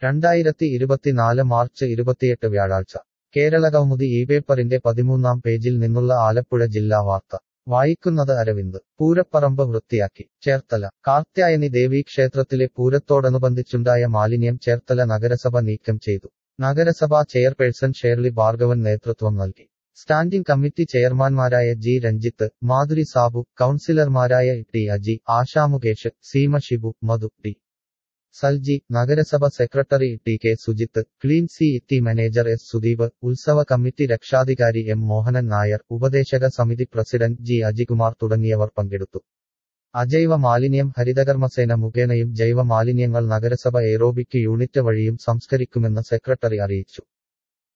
രണ്ടായിരത്തി ഇരുപത്തിനാല് മാർച്ച് ഇരുപത്തിയെട്ട് വ്യാഴാഴ്ച കേരള കൗമുദി ഈ പേപ്പറിന്റെ പതിമൂന്നാം പേജിൽ നിന്നുള്ള ആലപ്പുഴ ജില്ലാ വാർത്ത വായിക്കുന്നത് അരവിന്ദ് പൂരപ്പറമ്പ് വൃത്തിയാക്കി ചേർത്തല കാർത്യായനി ദേവീ ക്ഷേത്രത്തിലെ പൂരത്തോടനുബന്ധിച്ചുണ്ടായ മാലിന്യം ചേർത്തല നഗരസഭ നീക്കം ചെയ്തു നഗരസഭാ ചെയർപേഴ്സൺ ഷേർലി ഭാർഗവൻ നേതൃത്വം നൽകി സ്റ്റാൻഡിംഗ് കമ്മിറ്റി ചെയർമാൻമാരായ ജി രഞ്ജിത്ത് മാധുരി സാബു കൌൺസിലർമാരായ ടി അജി ആശാമുകേഷ് സീമ ഷിബു മധു ടി സൽജി നഗരസഭ secretary T K Sujith clean city manager S Sudeep ഉത്സവ കമ്മിറ്റി രക്ഷാധികാരി എം മോഹനൻ നായർ ഉപദേശക സമിതി പ്രസിഡന്റ് ജി അജികുമാർ തുടങ്ങിയവർ പങ്കെടുത്തു അജൈവ മാലിന്യം ഹരിതകർമ്മസേന മുഖേനയും ജൈവ മാലിന്യങ്ങൾ നഗരസഭ എയ്റോബിക് യൂണിറ്റ് വഴിയും സംസ്കരിക്കുമെന്ന് സെക്രട്ടറി അറിയിച്ചു